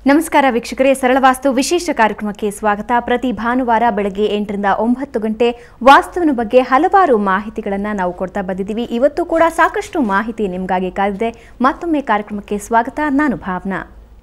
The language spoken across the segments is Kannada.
ನಮಸ್ಕಾರ ವೀಕ್ಷಕರೇ ಸರಳವಾಸ್ತು ವಿಶೇಷ ಕಾರ್ಯಕ್ರಮಕ್ಕೆ ಸ್ವಾಗತ ಪ್ರತಿ ಭಾನುವಾರ ಬೆಳಗ್ಗೆ ಎಂಟರಿಂದ ಒಂಬತ್ತು ಗಂಟೆ ವಾಸ್ತುವಿನ ಬಗ್ಗೆ ಹಲವಾರು ಮಾಹಿತಿಗಳನ್ನು ನಾವು ಕೊಡ್ತಾ ಬಂದಿದ್ದೀವಿ ಇವತ್ತು ಕೂಡ ಸಾಕಷ್ಟು ಮಾಹಿತಿ ನಿಮಗಾಗಿ ಕಾದಿದೆ ಮತ್ತೊಮ್ಮೆ ಕಾರ್ಯಕ್ರಮಕ್ಕೆ ಸ್ವಾಗತ ನಾನು ಭಾವನಾ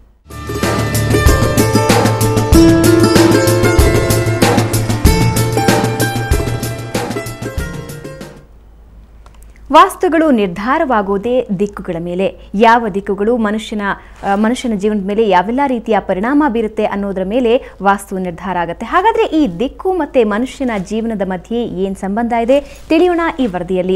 ವಾಸ್ತುಗಳು ನಿರ್ಧಾರವಾಗುವುದೇ ದಿಕ್ಕುಗಳ ಮೇಲೆ ಯಾವ ದಿಕ್ಕುಗಳು ಮನುಷ್ಯನ ಆ, ಮನುಷ್ಯನ ಜೀವನದ ಮೇಲೆ ಯಾವೆಲ್ಲ ರೀತಿಯ ಪರಿಣಾಮ ಬೀರುತ್ತೆ ಅನ್ನೋದರ ಮೇಲೆ ವಾಸ್ತು ನಿರ್ಧಾರ ಆಗುತ್ತೆ ಹಾಗಾದ್ರೆ ಈ ದಿಕ್ಕು ಮತ್ತೆ ಮನುಷ್ಯನ ಜೀವನದ ಮಧ್ಯೆ ಏನು ಸಂಬಂಧ ಇದೆ ತಿಳಿಯೋಣ ಈ ವರದಿಯಲ್ಲಿ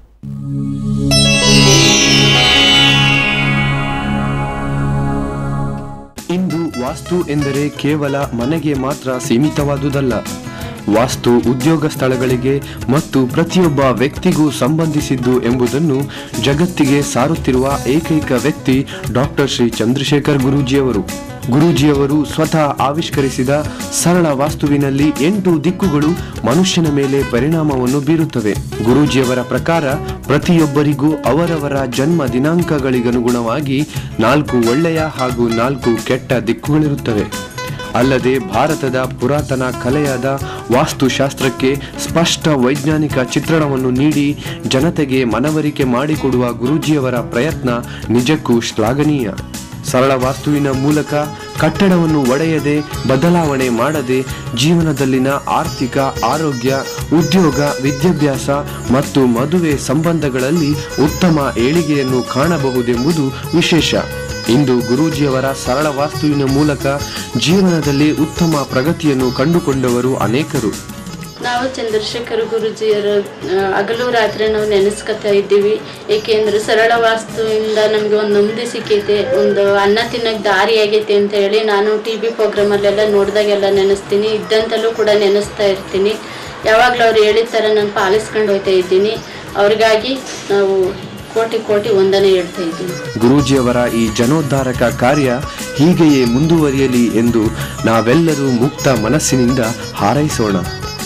ಇಂದು ವಾಸ್ತು ಎಂದರೆ ಕೇವಲ ಮನೆಗೆ ಮಾತ್ರ ಸೀಮಿತವಾದುದಲ್ಲ ವಾಸ್ತು ಉದ್ಯೋಗ ಸ್ಥಳಗಳಿಗೆ ಮತ್ತು ಪ್ರತಿಯೊಬ್ಬ ವ್ಯಕ್ತಿಗೂ ಸಂಬಂಧಿಸಿದ್ದು ಎಂಬುದನ್ನು ಜಗತ್ತಿಗೆ ಸಾರುತ್ತಿರುವ ಏಕೈಕ ವ್ಯಕ್ತಿ ಡಾಕ್ಟರ್ ಶ್ರೀ ಚಂದ್ರಶೇಖರ್ ಗುರೂಜಿಯವರು ಗುರೂಜಿಯವರು ಸ್ವತಃ ಆವಿಷ್ಕರಿಸಿದ ಸರಳ ವಾಸ್ತುವಿನಲ್ಲಿ ಎಂಟು ದಿಕ್ಕುಗಳು ಮನುಷ್ಯನ ಮೇಲೆ ಪರಿಣಾಮವನ್ನು ಬೀರುತ್ತವೆ ಗುರೂಜಿಯವರ ಪ್ರಕಾರ ಪ್ರತಿಯೊಬ್ಬರಿಗೂ ಅವರವರ ಜನ್ಮ ದಿನಾಂಕಗಳಿಗನುಗುಣವಾಗಿ ನಾಲ್ಕು ಒಳ್ಳೆಯ ಹಾಗೂ ನಾಲ್ಕು ಕೆಟ್ಟ ದಿಕ್ಕುಗಳಿರುತ್ತವೆ ಅಲ್ಲದೆ ಭಾರತದ ಪುರಾತನ ಕಲೆಯಾದ ವಾಸ್ತುಶಾಸ್ತ್ರಕ್ಕೆ ಸ್ಪಷ್ಟ ವೈಜ್ಞಾನಿಕ ಚಿತ್ರಣವನ್ನು ನೀಡಿ ಜನತೆಗೆ ಮನವರಿಕೆ ಮಾಡಿಕೊಡುವ ಗುರೂಜಿಯವರ ಪ್ರಯತ್ನ ನಿಜಕ್ಕೂ ಶ್ಲಾಘನೀಯ ಸರಳ ವಾಸ್ತುವಿನ ಮೂಲಕ ಕಟ್ಟಡವನ್ನು ಒಡೆಯದೆ ಬದಲಾವಣೆ ಮಾಡದೆ ಜೀವನದಲ್ಲಿನ ಆರ್ಥಿಕ ಆರೋಗ್ಯ ಉದ್ಯೋಗ ವಿದ್ಯಾಭ್ಯಾಸ ಮತ್ತು ಮದುವೆ ಸಂಬಂಧಗಳಲ್ಲಿ ಉತ್ತಮ ಏಳಿಗೆಯನ್ನು ಕಾಣಬಹುದೆಂಬುದು ವಿಶೇಷ ಇಂದು ಗುರೂಜಿಯವರ ಸರಳ ವಾಸ್ತುವಿನ ಮೂಲಕ ಜೀವನದಲ್ಲಿ ಉತ್ತಮ ಪ್ರಗತಿಯನ್ನು ಕಂಡುಕೊಂಡವರು ಅನೇಕರು ನಾವು ಚಂದ್ರಶೇಖರ ಗುರುಜಿಯರ ಆ, ಹಗಲು ರಾತ್ರಿ ನಾವು ನೆನೆಸ್ಕೊತಾ ಇದ್ದೀವಿ ಏಕೆಂದ್ರೆ ಸರಳ ವಾಸ್ತುವಿಂದ ನಮಗೆ ಒಂದು ನೆಮ್ಮದಿ ಸಿಕ್ಕೈತೆ ಒಂದು ಅನ್ನ ತಿನ್ನಕ್ಕೆ ದಾರಿ ಆಗೈತೆ ಅಂತ ಹೇಳಿ ನಾನು ಟಿ ವಿ ಪ್ರೋಗ್ರಾಮಲ್ಲೆಲ್ಲ ನೋಡಿದಾಗೆಲ್ಲ ನೆನೆಸ್ತೀನಿ ಇದ್ದಂತಲೂ ಕೂಡ ನೆನೆಸ್ತಾ ಇರ್ತೀನಿ ಯಾವಾಗಲೂ ಅವ್ರು ಹೇಳಿದ ಥರ ನಾನು ಪಾಲಿಸ್ಕೊಂಡು ಹೋಗ್ತಾ ಇದ್ದೀನಿ ಅವ್ರಿಗಾಗಿ ನಾವು ಕೋಟಿ ಕೋಟಿ ವಂದನೆ ಹೇಳ್ತಾ ಇದ್ದೀನಿ ಗುರೂಜಿಯವರ ಈ ಜನೋದ್ಧಾರಕ ಕಾರ್ಯ ಹೀಗೆಯೇ ಮುಂದುವರಿಯಲಿ ಎಂದು ನಾವೆಲ್ಲರೂ ಮುಕ್ತ ಮನಸ್ಸಿನಿಂದ ಹಾರೈಸೋಣ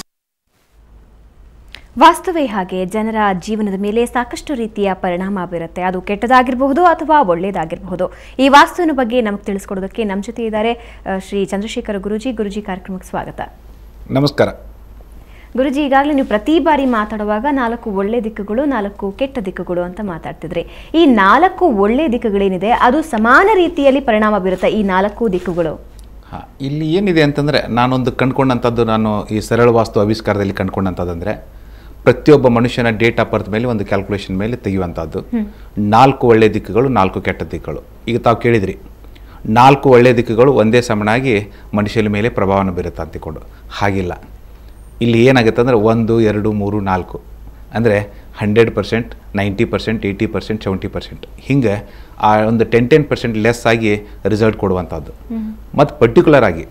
ವಾಸ್ತವೇ ಹಾಗೆ ಜನರ ಜೀವನದ ಮೇಲೆ ಸಾಕಷ್ಟು ರೀತಿಯ ಪರಿಣಾಮ ಬೀರುತ್ತೆ ಅದು ಕೆಟ್ಟದಾಗಿರಬಹುದು ಅಥವಾ ಒಳ್ಳೆಯದಾಗಿರಬಹುದು ಈ ವಾಸ್ತುವಿನ ಬಗ್ಗೆ ನಮಗೆ ತಿಳಿಸ್ಕೊಡೋದಕ್ಕೆ ನಮ್ಮ ಜೊತೆ ಇದ್ದಾರೆ ಆ, ಶ್ರೀ ಚಂದ್ರಶೇಖರ ಗುರುಜಿ ಗುರುಜಿ ಕಾರ್ಯಕ್ರಮಕ್ಕೆ ಸ್ವಾಗತ ನಮಸ್ಕಾರ ಗುರುಜಿ ಈಗಾಗಲೇ ನೀವು ಪ್ರತಿ ಬಾರಿ ಮಾತಾಡುವಾಗ ನಾಲ್ಕು ಒಳ್ಳೆ ದಿಕ್ಕುಗಳು ನಾಲ್ಕು ಕೆಟ್ಟ ದಿಕ್ಕುಗಳು ಅಂತ ಮಾತಾಡ್ತಿದ್ರಿ ಈ ನಾಲ್ಕು ಒಳ್ಳೆ ದಿಕ್ಕುಗಳೇನಿದೆ ಅದು ಸಮಾನ ರೀತಿಯಲ್ಲಿ ಪರಿಣಾಮ ಬೀರುತ್ತೆ ಈ ನಾಲ್ಕು ದಿಕ್ಕುಗಳು ಹಾಂ ಇಲ್ಲಿ ಏನಿದೆ ಅಂತಂದರೆ ನಾನೊಂದು ಕಂಡ್ಕೊಂಡಂಥದ್ದು ನಾನು ಈ ಸರಳ ವಾಸ್ತು ಆವಿಷ್ಕಾರದಲ್ಲಿ ಕಂಡ್ಕೊಂಡಂಥದ್ದಂದರೆ ಪ್ರತಿಯೊಬ್ಬ ಮನುಷ್ಯನ ಡೇಟ್ ಆಫ್ ಬರ್ತ್ ಮೇಲೆ ಒಂದು ಕ್ಯಾಲ್ಕುಲೇಷನ್ ಮೇಲೆ ತೆಗೆಯುವಂಥದ್ದು ನಾಲ್ಕು ಒಳ್ಳೆಯ ದಿಕ್ಕುಗಳು ನಾಲ್ಕು ಕೆಟ್ಟ ದಿಕ್ಕುಗಳು ಈಗ ತಾವು ಕೇಳಿದ್ರಿ ನಾಲ್ಕು ಒಳ್ಳೆಯ ದಿಕ್ಕುಗಳು ಒಂದೇ ಸಮನಾಗಿ ಮನುಷ್ಯನ ಮೇಲೆ ಪ್ರಭಾವನ ಬೀರುತ್ತೆ ಅಂತಿಕೊಂಡು ಹಾಗಿಲ್ಲ ಇಲ್ಲಿ ಏನಾಗುತ್ತೆ ಅಂದರೆ ಒಂದು ಎರಡು ಮೂರು ನಾಲ್ಕು ಅಂದರೆ hundred percent ninety percent eighty percent seventy percent ಹಿಂಗೆ ಆ ಒಂದು ಟೆನ್ ಟೆನ್ ಪರ್ಸೆಂಟ್ ಲೆಸ್ ಆಗಿ ರಿಸಲ್ಟ್ ಕೊಡುವಂಥದ್ದು ಮತ್ತು ಪರ್ಟಿಕ್ಯುಲರ್ ಆಗಿ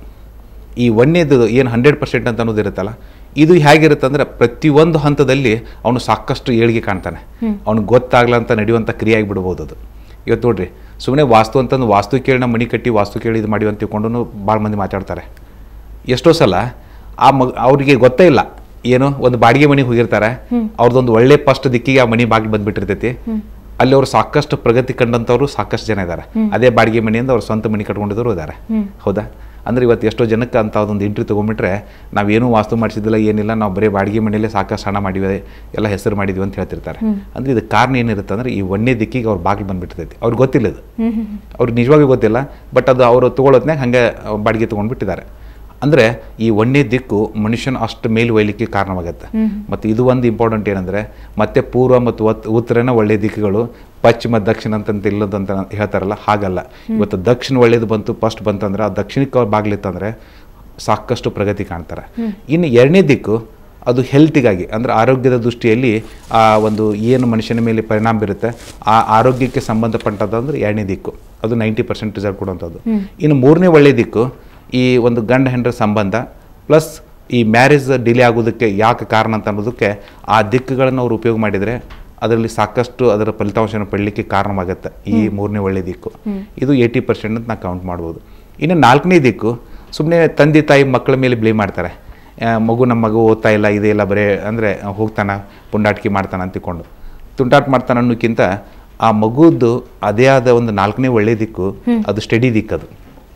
ಈ ಒಂದೇದು ಏನು ಹಂಡ್ರೆಡ್ ಪರ್ಸೆಂಟ್ ಅಂತ ಅನ್ನೋದು ಇರುತ್ತಲ್ಲ ಇದು ಹೇಗಿರುತ್ತೆ ಅಂದರೆ ಪ್ರತಿಯೊಂದು ಹಂತದಲ್ಲಿ ಅವನು ಸಾಕಷ್ಟು ಏಳಿಗೆ ಕಾಣ್ತಾನೆ ಅವ್ನಿಗೆ ಗೊತ್ತಾಗ್ಲ ಅಂತ ನಡೆಯುವಂಥ ಕ್ರಿಯೆ ಆಗಿಬಿಡ್ಬೋದು ಅದು ಇವತ್ತು ನೋಡ್ರಿ ಸುಮ್ಮನೆ ವಾಸ್ತು ಅಂತಂದು ವಾಸ್ತು ಕೇಳಿ ನಮ್ಮ ಮನೆ ಕಟ್ಟಿ ವಾಸ್ತು ಕೇಳಿ ಇದು ಮಾಡಿವಿ ಅಂತ ತಿಳ್ಕೊಂಡು ಭಾಳ ಮಂದಿ ಮಾತಾಡ್ತಾರೆ ಎಷ್ಟೋ ಸಲ ಆ ಮಗ ಅವರಿಗೆ ಗೊತ್ತೇ ಇಲ್ಲ ಏನು ಒಂದು ಬಾಡಿಗೆ ಮನೆಗೆ ಹೋಗಿರ್ತಾರೆ ಅವ್ರದ್ದೊಂದು ಒಳ್ಳೆ ಫಸ್ಟ್ ದಿಕ್ಕಿಗೆ ಆ ಮನೆ ಬಾಗಿಲು ಬಂದ್ಬಿಟ್ಟಿರ್ತೈತಿ ಅಲ್ಲಿ ಅವ್ರು ಸಾಕಷ್ಟು ಪ್ರಗತಿ ಕಂಡಂಥವ್ರು ಸಾಕಷ್ಟು ಜನ ಇದ್ದಾರೆ ಅದೇ ಬಾಡಿಗೆ ಮನೆಯಿಂದ ಅವ್ರು ಸ್ವಂತ ಮನೆ ಕಟ್ಕೊಂಡಿದ್ದವರು ಇದ್ದಾರೆ ಹೌದಾ ಅಂದ್ರೆ ಇವತ್ತು ಎಷ್ಟೋ ಜನಕ್ಕೆ ಅಂತ ಒಂದು ಇಂಟ್ರಿ ತೊಗೊಂಬಿಟ್ರೆ ನಾವೇನೂ ವಾಸ್ತು ಮಾಡಿಸಿದಿಲ್ಲ ಏನಿಲ್ಲ ನಾವು ಬರೀ ಬಾಡಿಗೆ ಮನೆಯಲ್ಲೇ ಸಾಕಷ್ಟು ಹಣ ಮಾಡಿವೆ ಎಲ್ಲ ಹೆಸರು ಮಾಡಿದ್ವಿ ಅಂತ ಹೇಳ್ತಿರ್ತಾರೆ ಅಂದ್ರೆ ಇದಕ್ಕೆ ಕಾರಣ ಏನಿರುತ್ತೆ ಅಂದ್ರೆ ಈ ಒಂದೇ ದಿಕ್ಕಿಗೆ ಅವ್ರ ಬಾಗಿಲು ಬಂದ್ಬಿಟ್ಟಿರ್ತೈತಿ ಅವ್ರಿಗೆ ಗೊತ್ತಿಲ್ಲ ಇದು ಅವ್ರಿಗೆ ನಿಜವಾಗ್ಲೂ ಗೊತ್ತಿಲ್ಲ ಬಟ್ ಅದು ಅವರು ತೊಗೊಳೋದ್ನಾಗ ಹಂಗೆ ಬಾಡಿಗೆ ತೊಗೊಂಡ್ಬಿಟ್ಟಿದ್ದಾರೆ ಅಂದರೆ ಈ ಒಂದೇ ದಿಕ್ಕು ಮನುಷ್ಯನ ಅಷ್ಟು ಮೇಲು ಒಯ್ಲಿಕ್ಕೆ ಕಾರಣವಾಗುತ್ತೆ ಮತ್ತು ಇದು ಒಂದು ಇಂಪಾರ್ಟೆಂಟ್ ಏನಂದರೆ ಮತ್ತೆ ಪೂರ್ವ ಮತ್ತು ಒತ್ ಉತ್ತರನ ಒಳ್ಳೆಯ ದಿಕ್ಕುಗಳು ಪಶ್ಚಿಮ ದಕ್ಷಿಣ ಅಂತಂತ ಇಲ್ಲದಂತ ಹೇಳ್ತಾರಲ್ಲ ಹಾಗಲ್ಲ ಇವತ್ತು ದಕ್ಷಿಣ ಒಳ್ಳೇದು ಬಂತು ಫಸ್ಟ್ ಬಂತಂದ್ರೆ ಆ ದಕ್ಷಿಣಕ್ಕೆ ಅವ್ರು ಬಾಗ್ಲಿತ್ತಂದ್ರೆ ಸಾಕಷ್ಟು ಪ್ರಗತಿ ಕಾಣ್ತಾರೆ ಇನ್ನು ಎರಡನೇ ದಿಕ್ಕು ಅದು ಹೆಲ್ತಿಗಾಗಿ ಅಂದರೆ ಆರೋಗ್ಯದ ದೃಷ್ಟಿಯಲ್ಲಿ ಆ ಒಂದು ಏನು ಮನುಷ್ಯನ ಮೇಲೆ ಪರಿಣಾಮ ಬೀರುತ್ತೆ ಆ ಆರೋಗ್ಯಕ್ಕೆ ಸಂಬಂಧಪಟ್ಟದಂದ್ರೆ ಎರಡನೇ ದಿಕ್ಕು ಅದು ನೈಂಟಿ ಪರ್ಸೆಂಟ್ ರಿಸಲ್ಟ್ ಕೊಡುವಂಥದ್ದು ಇನ್ನು ಮೂರನೇ ಒಳ್ಳೆಯ ದಿಕ್ಕು ಈ ಒಂದು ಗಂಡ ಹೆಂಡರ ಸಂಬಂಧ ಪ್ಲಸ್ ಈ ಮ್ಯಾರೇಜ್ ಡಿಲೇ ಆಗೋದಕ್ಕೆ ಯಾಕೆ ಕಾರಣ ಅಂತ ಅನ್ನೋದಕ್ಕೆ ಆ ದಿಕ್ಕುಗಳನ್ನು ಅವ್ರು ಉಪಯೋಗ ಮಾಡಿದರೆ ಅದರಲ್ಲಿ ಸಾಕಷ್ಟು ಅದರ ಫಲಿತಾಂಶನ ಪಡಲಿಕ್ಕೆ ಕಾರಣವಾಗುತ್ತೆ ಈ ಮೂರನೇ ಒಳ್ಳೆಯ ದಿಕ್ಕು ಇದು ಏಯ್ಟಿ ಪರ್ಸೆಂಟ್ ಅಂತ ನಾವು ಕೌಂಟ್ ಮಾಡ್ಬೋದು ಇನ್ನು ನಾಲ್ಕನೇ ದಿಕ್ಕು ಸುಮ್ಮನೆ ತಂದೆ ತಾಯಿ ಮಕ್ಕಳ ಮೇಲೆ ಬ್ಲೇಮ್ ಮಾಡ್ತಾರೆ ಆ, ಮಗು ನಮ್ಮ ಮಗು ಓದ್ತಾ ಇಲ್ಲ ಇದೇ ಇಲ್ಲ ಬರೇ ಅಂದರೆ ಹೋಗ್ತಾನ ಪುಂಡಾಟಿಕೆ ಮಾಡ್ತಾನೆ ಅಂತಿಕೊಂಡು ತುಂಟಾಟ ಮಾಡ್ತಾನೆ ಅನ್ನೋಕ್ಕಿಂತ ಆ ಮಗುದ್ದು ಅದೇ ಆದ ಒಂದು ನಾಲ್ಕನೇ ಒಳ್ಳೆ ದಿಕ್ಕು ಅದು ಸ್ಟಡಿ ದಿಕ್ಕದು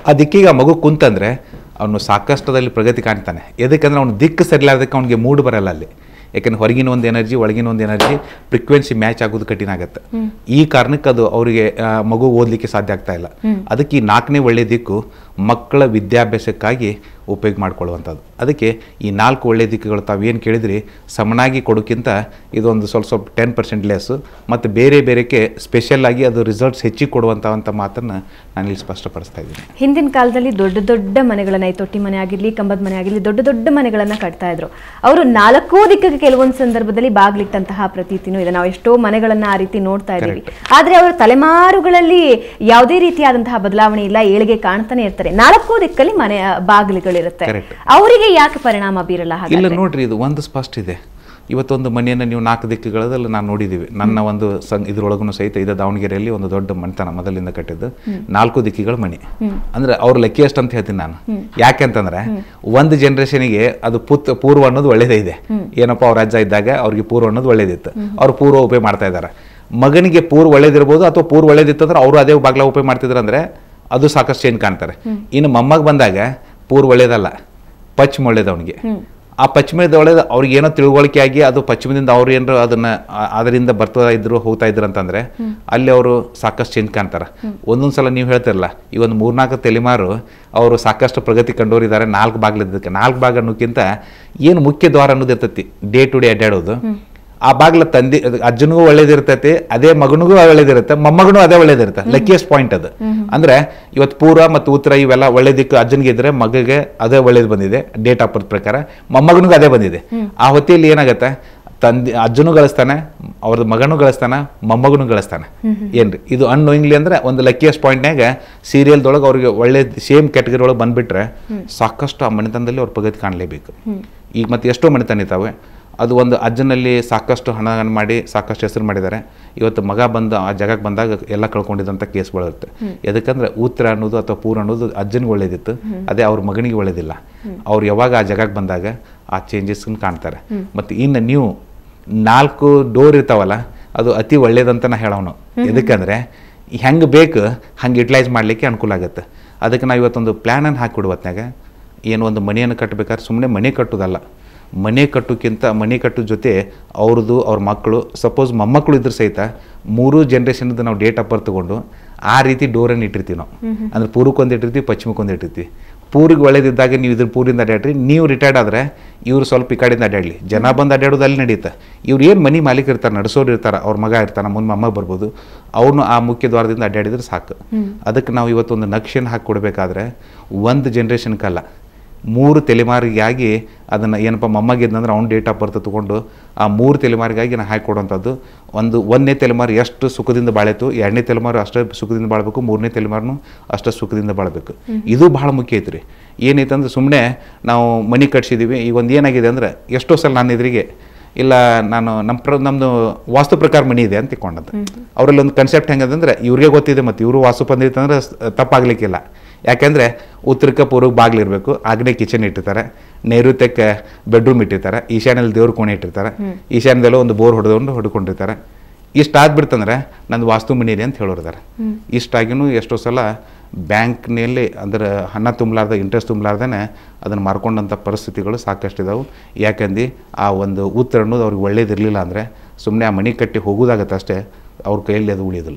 ಆ ದಿಕ್ಕಿಗೆ ಆ ಮಗು ಕುಂತಂದ್ರೆ ಅವನು ಸಾಕಷ್ಟದಲ್ಲಿ ಪ್ರಗತಿ ಕಾಣ್ತಾನೆ ಎದಕ್ಕಂದ್ರೆ ಅವ್ನು ದಿಕ್ಕು ಸರಿಲಾರ್ದಕ್ಕೆ ಅವ್ನಿಗೆ ಮೂಡ್ ಬರಲ್ಲ ಅಲ್ಲಿ ಯಾಕಂದ್ರೆ ಹೊರಗಿನ ಒಂದು ಎನರ್ಜಿ ಒಳಗಿನ ಒಂದು ಎನರ್ಜಿ ಫ್ರೀಕ್ವೆನ್ಸಿ ಮ್ಯಾಚ್ ಆಗೋದು ಕಠಿಣ ಆಗುತ್ತೆ ಈ ಕಾರಣಕ್ಕೆ ಅದು ಅವರಿಗೆ ಮಗು ಓದಲಿಕ್ಕೆ ಸಾಧ್ಯ ಆಗ್ತಾ ಇಲ್ಲ ಅದಕ್ಕೆ ಈ ನಾಲ್ಕನೇ ಒಳ್ಳೆಯ ದಿಕ್ಕು ಮಕ್ಕಳ ವಿದ್ಯಾಭ್ಯಾಸಕ್ಕಾಗಿ ಉಪಯೋಗ ಮಾಡ್ಕೊಳ್ಳುವಂಥದ್ದು ಅದಕ್ಕೆ ಈ ನಾಲ್ಕು ಒಳ್ಳೆಯ ದಿಕ್ಕುಗಳು ತಾವೇನು ಕೇಳಿದ್ರಿ ಸಮನಾಗಿ ಕೊಡೋಕ್ಕಿಂತ ಇದೊಂದು ಸ್ವಲ್ಪ ಸ್ವಲ್ಪ ಟೆನ್ ಪರ್ಸೆಂಟ್ ಲೆಸ್ಸು ಮತ್ತು ಬೇರೆ ಬೇರೆಕ್ಕೆ ಸ್ಪೆಷಲ್ ಆಗಿ ಅದು ರಿಸಲ್ಟ್ಸ್ ಹೆಚ್ಚಿಗೆ ಕೊಡುವಂಥ ಅಂತ ಮಾತನ್ನು ನಾನು ಇಲ್ಲಿ ಸ್ಪಷ್ಟಪಡಿಸ್ತಾ ಇದ್ದೀನಿ ಹಿಂದಿನ ಕಾಲದಲ್ಲಿ ದೊಡ್ಡ ದೊಡ್ಡ ಮನೆಗಳನ್ನ ಈ ತೊಟ್ಟಿ ಮನೆ ಆಗಿರ್ಲಿ ಕಂಬದ ಮನೆ ಆಗಿರ್ಲಿ ದೊಡ್ಡ ದೊಡ್ಡ ಮನೆಗಳನ್ನ ಕಟ್ತಾ ಇದ್ರು ಅವರು ನಾಲ್ಕೂ ದಿಕ್ಕಿಗೆ ಕೆಲವೊಂದು ಸಂದರ್ಭದಲ್ಲಿ ಬಾಗ್ಲಿಟ್ಟಂತಹ ಪ್ರತೀತಿನೂ ಇದೆ ನಾವು ಎಷ್ಟೋ ಮನೆಗಳನ್ನ ಆ ರೀತಿ ನೋಡ್ತಾ ಇದ್ದೀವಿ ಆದ್ರೆ ಅವರ ತಲೆಮಾರುಗಳಲ್ಲಿ ಯಾವುದೇ ರೀತಿಯಾದಂತಹ ಬದಲಾವಣೆ ಇಲ್ಲ ಏಳಿಗೆ ಕಾಣ್ತಾನೆ ಇರ್ತಾರೆ ನಾಲ್ಕು ದಿಕ್ಕಲ್ಲಿ ಮನೆ ಬಾಗಿಲುಗಳಿರುತ್ತೆ Correct. ಅವರಿಗೆ ಯಾಕೆ ಪರಿಣಾಮ ಬೀರಲ್ಲ ಇಲ್ಲ ಹಾಗಾದ್ರೆ ನೋಡ್ರಿ ಇದು ಒಂದು ಸ್ಪಷ್ಟ ಇದೆ ಇವತ್ತೊಂದು ಮನೆಯನ್ನು ನೀವು ನಾಲ್ಕು ದಿಕ್ಕುಗಳದಲ್ಲಿ ನಾನು ನೋಡಿದ್ದೀವಿ ನನ್ನ ಒಂದು ಸಂ ಇದ್ರೊಳಗೂ ಸಹಿತ ಇದೆ ದಾವಣಗೆರೆಯಲ್ಲಿ ಒಂದು ದೊಡ್ಡ ಮನೆತನ ಮೊದಲಿಂದ ಕಟ್ಟಿದ್ದು ನಾಲ್ಕು ದಿಕ್ಕಿಗಳ ಮನೆ ಅಂದ್ರೆ ಅವ್ರ ಲಕ್ಕಿಯಸ್ಟ್ ಅಂತ ಹೇಳ್ತೀನಿ ನಾನು ಯಾಕೆಂತಂದ್ರೆ ಒಂದು ಜನರೇಷನ್ಗೆ ಅದು ಪುತ್ ಪೂರ್ವ ಅನ್ನೋದು ಒಳ್ಳೇದೇ ಇದೆ ಏನಪ್ಪ ಅವ್ರ ಅಜ್ಜ ಇದ್ದಾಗ ಅವ್ರಿಗೆ ಪೂರ್ವ ಅನ್ನೋದು ಒಳ್ಳೇದಿತ್ತು ಅವ್ರು ಪೂರ್ವ ಉಪಯೋಗ ಮಾಡ್ತಾ ಇದ್ದಾರೆ ಮಗನಿಗೆ ಪೂರ್ವ ಒಳ್ಳೇದಿರ್ಬೋದು ಅಥವಾ ಪೂರ್ವ ಒಳ್ಳೇದಿತ್ತು ಅಂದ್ರೆ ಅವರು ಅದೇ ಬಾಗ್ಲ ಉಪಯೋಗ ಮಾಡ್ತಿದ್ರು ಅಂದ್ರೆ ಅದು ಸಾಕಷ್ಟು ಚೇಂಜ್ ಕಾಣ್ತಾರೆ ಇನ್ನು ಮೊಮ್ಮಗ ಬಂದಾಗ ಪೂರ್ವ ಒಳ್ಳೇದಲ್ಲ ಪಶ್ಚಿಮ ಒಳ್ಳೇದು ಅವನಿಗೆ ಆ ಪಶ್ಚಿಮದ ಒಳಗೆ ಅವ್ರಿಗೆ ಏನೋ ತಿಳುವಳಿಕೆ ಆಗಿ ಅದು ಪಶ್ಚಿಮದಿಂದ ಅವ್ರು ಏನಾರು ಅದನ್ನ ಆ- ಅದರಿಂದ ಬರ್ತಾ ಇದ್ರು ಹೋಗ್ತಾ ಇದ್ರು ಅಂತಂದ್ರೆ ಅಲ್ಲಿ ಅವರು ಸಾಕಷ್ಟು ಚೇಂಜ್ ಕಾಣ್ತಾರೆ ಒಂದೊಂದು ಸಲ ನೀವು ಹೇಳ್ತಿರಲ್ಲ ಈ ಒಂದು ಮೂರ್ನಾಲ್ಕು ತಲೆಮಾರು ಅವರು ಸಾಕಷ್ಟು ಪ್ರಗತಿ ಕಂಡೋರಿದ್ದಾರೆ ನಾಲ್ಕು ಬಾಗ್ಲಿದ್ದಕ್ಕೆ ನಾಲ್ಕು ಬಾಗ್ ಅನ್ನೋಕ್ಕಿಂತ ಏನು ಮುಖ್ಯ ದ್ವಾರ ಅನ್ನೋದು ಇರ್ತೈತಿ ಡೇ ಟು ಡೇ ಅಡ್ಡಾಡೋದು ಆ ಬಾಗ್ಲ ತಂದೆ ಅದು ಅಜ್ಜನಿಗೂ ಒಳ್ಳೇದಿರ್ತೈತಿ ಅದೇ ಮಗನಿಗೂ ಒಳ್ಳೇದಿರುತ್ತೆ ಮೊಮ್ಮಗನೂ ಅದೇ ಒಳ್ಳೇದಿರುತ್ತೆ ಲಕ್ಕಿಯಸ್ಟ್ ಪಾಯಿಂಟ್ ಅದು ಅಂದ್ರೆ ಇವತ್ತು ಪೂರ್ವ ಮತ್ತು ಉತ್ತರ ಇವೆಲ್ಲ ಒಳ್ಳೆ ದಿಕ್ಕು ಅಜ್ಜನಿಗೆ ಇದ್ರೆ ಮಗಗೆ ಅದೇ ಒಳ್ಳೇದು ಬಂದಿದೆ ಡೇಟ್ ಆಫ್ ಬರ್ತ್ ಪ್ರಕಾರ ಮೊಮ್ಮಗನಿಗೂ ಅದೇ ಬಂದಿದೆ ಆ ಹೊತ್ತಿಯಲ್ಲಿ ಏನಾಗತ್ತೆ ತಂದೆ ಅಜ್ಜನೂ ಗಳಿಸ್ತಾನೆ ಅವ್ರದ್ದು ಮಗನೂ ಗಳಿಸ್ತಾನೆ ಮೊಮ್ಮಗನೂ ಗಳಿಸ್ತಾನೆ ಏನ್ರಿ ಇದು ಅನ್ನೋಯಿಂಗ್ಲಿ ಅಂದ್ರೆ ಒಂದು ಲಕ್ಕಿಯಸ್ಟ್ ಪಾಯಿಂಟ್ನಾಗ ಸೀರಿಯಲ್ದೊಳಗೆ ಅವ್ರಿಗೆ ಒಳ್ಳೆ ಸೇಮ್ ಕ್ಯಾಟಗರಿ ಒಳಗೆ ಬಂದ್ಬಿಟ್ರೆ ಸಾಕಷ್ಟು ಆ ಮನೆತನದಲ್ಲಿ ಅವ್ರ ಪ್ರಗತಿ ಕಾಣಲೇಬೇಕು ಈಗ ಮತ್ತೆ ಎಷ್ಟೋ ಮನೆತನ ಇದ್ದಾವೆ ಅದು ಒಂದು ಅಜ್ಜನಲ್ಲಿ ಸಾಕಷ್ಟು ಹಣ ಮಾಡಿ ಸಾಕಷ್ಟು ಹೆಸರು ಮಾಡಿದ್ದಾರೆ ಇವತ್ತು ಮಗ ಬಂದು ಆ ಜಾಗಕ್ಕೆ ಬಂದಾಗ ಎಲ್ಲ ಕಳ್ಕೊಂಡಿದ್ದಂಥ ಕೇಸ್ಗಳಿರುತ್ತೆ ಯಾಕಂದ್ರೆ ಉತ್ತರ ಅನ್ನೋದು ಅಥವಾ ಪೂರ್ ಅನ್ನೋದು ಅಜ್ಜನಿಗೆ ಒಳ್ಳೇದಿತ್ತು ಅದೇ ಅವ್ರ ಮಗನಿಗೆ ಒಳ್ಳೇದಿಲ್ಲ ಅವ್ರು ಯಾವಾಗ ಆ ಜಾಗಕ್ಕೆ ಬಂದಾಗ ಆ ಚೇಂಜಸ್ ಕಾಣ್ತಾರೆ ಮತ್ತು ಇನ್ನು ನೀವು ನಾಲ್ಕು ಡೋರ್ ಇರ್ತಾವಲ್ಲ ಅದು ಅತಿ ಒಳ್ಳೇದಂತ ನಾ ಹೇಳೋನು ಎದಕ್ಕಂದ್ರೆ ಹೆಂಗೆ ಬೇಕು ಹಂಗೆ ಯುಟಿಲೈಸ್ ಮಾಡಲಿಕ್ಕೆ ಅನುಕೂಲ ಆಗುತ್ತೆ ಅದಕ್ಕೆ ನಾವು ಇವತ್ತೊಂದು ಪ್ಲ್ಯಾನನ್ನು ಹಾಕಿಬಿಡುವತ್ನಾಗ ಏನು ಒಂದು ಮನೆಯನ್ನು ಕಟ್ಟಬೇಕಾದ್ರೆ ಸುಮ್ಮನೆ ಮನೆ ಕಟ್ಟೋದಲ್ಲ ಮನೆ ಕಟ್ಟೋಕ್ಕಿಂತ ಮನೆ ಕಟ್ಟೋ ಜೊತೆ ಅವ್ರದ್ದು ಅವ್ರ ಮಕ್ಕಳು ಸಪೋಸ್ ಮೊಮ್ಮಕ್ಕಳು ಇದ್ರೆ ಸಹಿತ ಮೂರು ಜನ್ರೇಷನ್ದು ನಾವು ಡೇಟ್ ಆಫ್ ಬರ್ತ್ ತಗೊಂಡು ಆ ರೀತಿ ಡೋರನ್ನು ಇಟ್ಟಿರ್ತೀವಿ ನಾವು ಅಂದ್ರೆ ಪೂರ್ವಕ್ಕೊಂದು ಇಟ್ಟಿರ್ತೀವಿ ಪಶ್ಚಿಮಕ್ಕೊಂದು ಇಟ್ಟಿರ್ತೀವಿ ಪೂರಿಗೆ ಒಳ್ಳೇದಿದ್ದಾಗ ನೀವು ಇದ್ರ ಪೂರಿಂದ ಅಡ್ಡಾಡ್ರಿ ನೀವು ರಿಟೈರ್ಡ್ ಆದರೆ ಇವರು ಸ್ವಲ್ಪ ಈ ಕಡೆಯಿಂದ ಅಡ್ಡಾಡಲಿ ಜನ ಬಂದು ಅಡ್ಡಾಡೋದು ಅಲ್ಲಿ ನಡೆಯುತ್ತೆ ಇವ್ರು ಏನು ಮನೆ ಮಾಲೀಕ ಇರ್ತಾರೆ ನಡೆಸೋರು ಇರ್ತಾರೆ ಅವ್ರ ಮಗ ಇರ್ತಾನೆ ಮುಂದೆ ಮೊಮ್ಮ ಬರ್ಬೋದು ಅವ್ರನ್ನು ಆ ಮುಖ್ಯ ದ್ವಾರದಿಂದ ಅಡ್ಡಾಡಿದ್ರೆ ಸಾಕು ಅದಕ್ಕೆ ನಾವು ಇವತ್ತೊಂದು ನಕ್ಷೆನ ಹಾಕಿ ಕೊಡಬೇಕಾದ್ರೆ ಒಂದು ಜನ್ರೇಷನ್ಕಲ್ಲ ಮೂರು ತಲೆಮಾರಿಗಾಗಿ ಅದನ್ನು ಏನಪ್ಪ ಮೊಮ್ಮಗಿದ್ನಂದ್ರೆ ಅವ್ನ ಡೇಟ್ ಆಫ್ ಬರ್ತ್ ತೊಗೊಂಡು ಆ ಮೂರು ತಲೆಮಾರಿಗಾಗಿ ನಾನು ಹಾಕಿಕೊಡುವಂಥದ್ದು ಒಂದು ಒಂದನೇ ತಲೆಮಾರು ಎಷ್ಟು ಸುಖದಿಂದ ಬಾಳಿತು ಎರಡನೇ ತಲೆಮಾರು ಅಷ್ಟೇ ಸುಖದಿಂದ ಬಾಳಬೇಕು ಮೂರನೇ ತಲೆಮಾರು ಅಷ್ಟೇ ಸುಖದಿಂದ ಬಾಳಬೇಕು ಇದು ಭಾಳ ಮುಖ್ಯ ಐತ್ರಿ ಏನೈತಂದ್ರೆ ಸುಮ್ಮನೆ ನಾವು ಮನೆ ಕಟ್ಸಿದ್ದೀವಿ ಈಗ ಒಂದು ಏನಾಗಿದೆ ಅಂದರೆ ಎಷ್ಟೋ ಸಲ ನಾನು ಎದುರಿಗೆ ಇಲ್ಲ ನಾನು ನಮ್ಮ ಪ್ರ ನಮ್ಮದು ವಾಸ್ತು ಪ್ರಕಾರ ಮನೆ ಇದೆ ಅಂತ ತಿಳ್ಕೊಂಡದ್ದು ಅವರಲ್ಲಿ ಒಂದು ಕನ್ಸೆಪ್ಟ್ ಹೆಂಗದಂದ್ರೆ ಇವ್ರಿಗೆ ಗೊತ್ತಿದೆ ಮತ್ತು ಇವರು ವಾಸ್ತು ಬಂದಿತ್ತಂದ್ರೆ ತಪ್ಪಾಗ್ಲಿಕ್ಕಿಲ್ಲ ಯಾಕೆಂದರೆ ಉತ್ತರಕ್ಕೆ ಪೂರ್ವಕ್ಕೆ ಬಾಗಿಲಿರಬೇಕು ಆಗ್ನೇ ಕಿಚನ್ ಇಟ್ಟಿರ್ತಾರೆ ನೈಋತ್ಯಕ್ಕೆ ಬೆಡ್ರೂಮ್ ಇಟ್ಟಿರ್ತಾರೆ ಈಶಾನ್ಯದಲ್ಲಿ ದೇವ್ರ ಕೋಣೆ ಇಟ್ಟಿರ್ತಾರೆ ಈಶಾನ್ಯದಲ್ಲೂ ಒಂದು ಬೋರ್ ಹೊಡೆದುಕೊಂಡು ಹೊಡ್ಕೊಂಡಿರ್ತಾರೆ ಇಷ್ಟು ಆದ್ಬಿಡ್ತಂದ್ರೆ ನಂದು ವಾಸ್ತು ಮನೆ ಇದೆ ಅಂತ ಹೇಳೋರಿದ್ದಾರೆ ಇಷ್ಟಾಗಿನೂ ಎಷ್ಟೋ ಸಲ ಬ್ಯಾಂಕ್ನಲ್ಲಿ ಅಂದ್ರೆ ಹಣ ತುಂಬಲಾರ್ದ ಇಂಟ್ರೆಸ್ಟ್ ತುಂಬಲಾರ್ದೇ ಅದನ್ನು ಮಾರ್ಕೊಂಡಂಥ ಪರಿಸ್ಥಿತಿಗಳು ಸಾಕಷ್ಟು ಇದಾವೆ ಯಾಕಂದು ಆ ಒಂದು ಉತ್ತರ ಅನ್ನೋದು ಅವ್ರಿಗೆ ಒಳ್ಳೇದಿರಲಿಲ್ಲ ಅಂದರೆ ಸುಮ್ಮನೆ ಆ ಮನೆ ಕಟ್ಟಿ ಹೋಗೋದಾಗತ್ತೆ ಅಷ್ಟೇ ಅವ್ರ ಕೈಯಲ್ಲಿ ಅದು ಉಳಿಯೋದಿಲ್ಲ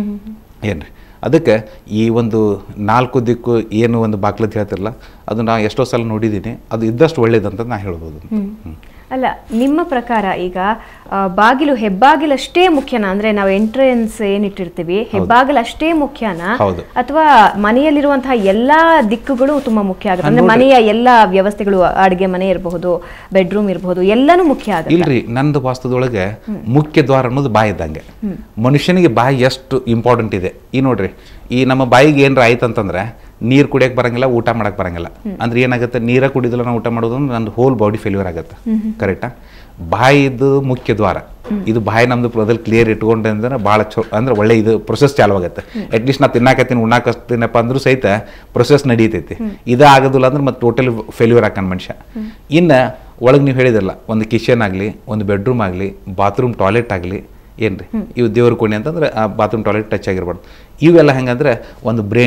ಏನ್ರಿ ಅದಕ್ಕೆ ಈ ಒಂದು ನಾಲ್ಕು ದಿಕ್ಕು ಏನು ಒಂದು ಬಾಗ್ಲದ್ದು ಹೇಳ್ತಿರಲ್ಲ ಅದು ನಾ ಎಷ್ಟೋ ಸಲ ನೋಡಿದ್ದೀನಿ ಅದು ಇದ್ದಷ್ಟು ಒಳ್ಳೇದಂತ ನಾ ಹೇಳ್ಬೋದು ಹ್ಮ್. ಅಲ್ಲ ನಿಮ್ಮ ಪ್ರಕಾರ ಈಗ ಆ, ಬಾಗಿಲು ಹೆಬ್ಬಾಗಿಲಷ್ಟೇ ಮುಖ್ಯನಾ ಅಂದ್ರೆ ನಾವು ಎಂಟ್ರೆನ್ಸ್ ಏನಿಟ್ಟಿರ್ತೀವಿ ಹೆಬ್ಬಾಗಿಲು ಅಷ್ಟೇ ಮುಖ್ಯನಾ ಹೌದು. ಅಥವಾ ಮನೆಯಲ್ಲಿರುವಂತಹ ಎಲ್ಲಾ ದಿಕ್ಕುಗಳು ತುಂಬಾ ಮುಖ್ಯ ಆಗುತ್ತೆ ಅಂದ್ರೆ ಮನೆಯ ಎಲ್ಲಾ ವ್ಯವಸ್ಥೆಗಳು ಅಡುಗೆ ಮನೆ ಇರಬಹುದು ಬೆಡ್ರೂಮ್ ಇರಬಹುದು ಎಲ್ಲಾನು ಮುಖ್ಯ ಆಗುತ್ತೆ ಇಲ್ರಿ ನಂದು ವಾಸ್ತುದೊಳಗೆ ಮುಖ್ಯ ದ್ವಾರ ಅನ್ನೋದು ಬಾಯಿ ಇದ್ದಂಗೆ ಮನುಷ್ಯನಿಗೆ ಬಾಯಿ ಎಷ್ಟು ಇಂಪಾರ್ಟೆಂಟ್ ಇದೆ ಈ ನೋಡ್ರಿ ಈ ನಮ್ಮ ಬಾಯಿಗೆ ಏನ್ರ ಆಯ್ತು ಅಂತಂದ್ರೆ ನೀರು ಕುಡಿಯಕ್ಕೆ ಬರಂಗಿಲ್ಲ ಊಟ ಮಾಡಕ್ ಬರಂಗಿಲ್ಲ ಅಂದ್ರೆ ಏನಾಗುತ್ತೆ ನೀರ ಕುಡಿದಿಲ್ಲ ನಾವು ಊಟ ಮಾಡೋದು ಅಂದ್ರೆ ನಂದು ಹೋಲ್ ಬಾಡಿ ಫೇಲ್ಯೂರ್ ಆಗುತ್ತೆ ಕರೆಕ್ಟಾ ಬಾಯಿದು ಮುಖ್ಯ ದ್ವಾರ ಇದು ಬಾಯಿ ನಮ್ದು ಮೊದಲು ಕ್ಲಿಯರ್ ಇಟ್ಕೊಂಡೆ ಅಂದ್ರೆ ಭಾಳ ಚೊ ಅಂದ್ರೆ ಒಳ್ಳೆ ಇದು ಪ್ರೊಸೆಸ್ ಚಾಲು ಆಗುತ್ತೆ ಅಟ್ಲೀಸ್ಟ್ ನಾ ತಿನ್ನಾಕತ್ತೀನಿ ಉಣ್ಣಾಕತ್ತೀನಪ್ಪ ಅಂದ್ರೂ ಸಹಿತ ಪ್ರೊಸೆಸ್ ನಡೀತೈತಿ ಇದು ಆಗೋದಿಲ್ಲ ಅಂದ್ರೆ ಮತ್ತೆ ಟೋಟಲಿ ಫೇಲ್ಯೂರ್ ಹಾಕನ್ ಮನುಷ್ಯ ಇನ್ನು ಒಳಗೆ ನೀವು ಹೇಳಿದಿರಲ್ಲ ಒಂದು ಕಿಚನ್ ಆಗಲಿ ಒಂದು ಬೆಡ್ರೂಮ್ ಆಗಲಿ ಬಾತ್ರೂಮ್ ಟಾಯ್ಲೆಟ್ ಆಗಲಿ ಏನ್ರಿ ಇವು ದೇವ್ರ ಕೋಣೆ ಅಂತಂದ್ರೆ ಆ ಬಾತ್ರೂಮ್ ಟಾಯ್ಲೆಟ್ ಟಚ್ ಆಗಿರ್ಬಾರ್ದು ಇವೆಲ್ಲ ಹೆಂಗಂದ್ರೆ ಒಂದು ಬ್ರೇನು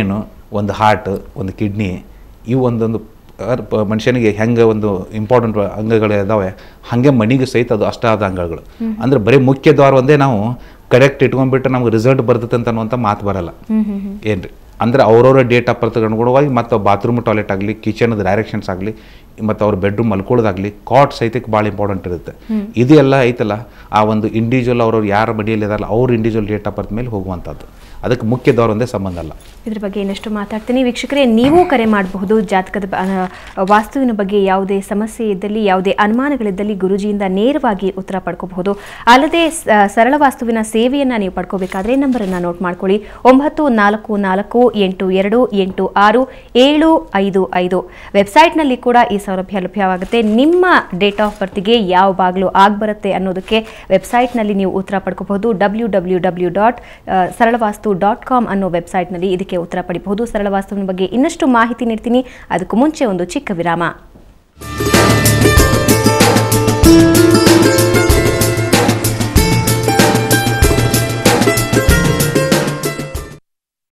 ಒಂದು ಹಾರ್ಟ್ ಒಂದು ಕಿಡ್ನಿ ಇವು ಒಂದೊಂದು ಅರ್- ಪ- ಮನುಷ್ಯನಿಗೆ ಹೆಂಗೆ ಒಂದು ಇಂಪಾರ್ಟೆಂಟ್ ಅಂಗಗಳು ಇದಾವೆ ಹಾಗೆ ಮಣಿಗೆ ಸಹಿತ ಅದು ಅಷ್ಟಾದ ಅಂಗಗಳು ಅಂದ್ರೆ ಬರೀ ಮುಖ್ಯ ದ್ವಾರ ಒಂದೇ ನಾವು ಕರೆಕ್ಟ್ ಇಟ್ಕೊಂಡ್ಬಿಟ್ಟು ನಮ್ಗೆ ರಿಸಲ್ಟ್ ಬರ್ತದೆ ಅಂತ ಅನ್ನುವಂಥ ಮಾತು ಬರಲ್ಲ ಏನ್ರಿ ಅಂದ್ರೆ ಅವ್ರವ್ರ ಡೇಟ್ ಆಫ್ ಬರ್ತ್ ಅನುಗುಣವಾಗಿ ಮತ್ತು ಬಾತ್ರೂಮ್ ಟಾಯ್ಲೆಟ್ ಆಗಲಿ ಕಿಚನ್ದ ಡೈರೆಕ್ಷನ್ಸ್ ಆಗಲಿ ಮತ್ತು ಅವ್ರ ಬೆಡ್ರೂಮ್ ಮಲ್ಕೊಳ್ಳೋದಾಗಲಿ ಕಾಟ್ ಸಹಿತಕ್ಕೆ ಭಾಳ ಇಂಪಾರ್ಟೆಂಟ್ ಇರುತ್ತೆ ಇದು ಎಲ್ಲ ಐತಲ್ಲ ಆ ಒಂದು ಇಂಡಿವಿಜುವಲ್ ಅವ್ರವ್ರು ಯಾರ ಮಡಿಯಲ್ಲಿ ಇದಾರಲ್ಲ ಅವ್ರ ಇಂಡಿವಿಜುವಲ್ ಡೇಟ್ ಆಫ್ ಬರ್ತ್ ಮೇಲೆ ಹೋಗುವಂಥದ್ದು ಅದಕ್ಕೆ ಮುಖ್ಯ ದೌರ ಒಂದೇ ಸಂಬಂಧ ಅಲ್ಲ ಇದ್ರ ಬಗ್ಗೆ ಇನ್ನಷ್ಟು ಮಾತಾಡ್ತೀನಿ ವೀಕ್ಷಕರೇ ನೀವು ಕರೆ ಮಾಡಬಹುದು ಜಾತಕದ ಬ- ಆ, ವಾಸ್ತುವಿನ ಬಗ್ಗೆ ಯಾವುದೇ ಸಮಸ್ಯೆ ಇದ್ದಲ್ಲಿ ಯಾವುದೇ ಅನುಮಾನಗಳಿದ್ದಲ್ಲಿ ಗುರುಜಿಯಿಂದ ನೇರವಾಗಿ ಉತ್ತರ ಪಡ್ಕೋಬಹುದು ಅಲ್ಲದೆ ಸ- ಸರಳ ವಾಸ್ತುವಿನ ಸೇವೆಯನ್ನ ನೀವು ಪಡ್ಕೋಬೇಕಾದ್ರೆ ನಂಬರನ್ನು ನೋಟ್ ಮಾಡ್ಕೊಳ್ಳಿ ಒಂಬತ್ತು ನಾಲ್ಕು ನಾಲ್ಕು ಎಂಟು ಎರಡು ಎಂಟು ಆರು ಏಳು ಐದು ಐದು ವೆಬ್ಸೈಟ್ನಲ್ಲಿ ಕೂಡ ಈ ಸೌಲಭ್ಯ ಲಭ್ಯವಾಗುತ್ತೆ ನಿಮ್ಮ ಡೇಟ್ ಆಫ್ ಬರ್ತ್ಗೆ ಯಾವ ಬಾಗಿಲು ಆಗ್ಬರುತ್ತೆ ಅನ್ನೋದಕ್ಕೆ ವೆಬ್ಸೈಟ್ನಲ್ಲಿ ನೀವು ಉತ್ತರ ಪಡ್ಕೋಬಹುದು ಡಬ್ಲ್ಯೂ ಡಬ್ಲ್ಯೂ ಡಬ್ಲ್ಯೂ ಡಾಟ್ ಸರಳವಾಸ್ತು ಡಾಟ್ ಕಾಮ್ ಅನ್ನೋ ವೆಬ್ಸೈಟ್ನಲ್ಲಿ ಇದಕ್ಕೆ ಉತ್ತರ ಪಡಿಬಹುದು ಸರಳವಾಸ್ತುವಿನ ಬಗ್ಗೆ ಇನ್ನಷ್ಟು ಮಾಹಿತಿ ನೀಡ್ತೀನಿ ಅದಕ್ಕೂ ಮುಂಚೆ ಒಂದು ಚಿಕ್ಕ ವಿರಾಮ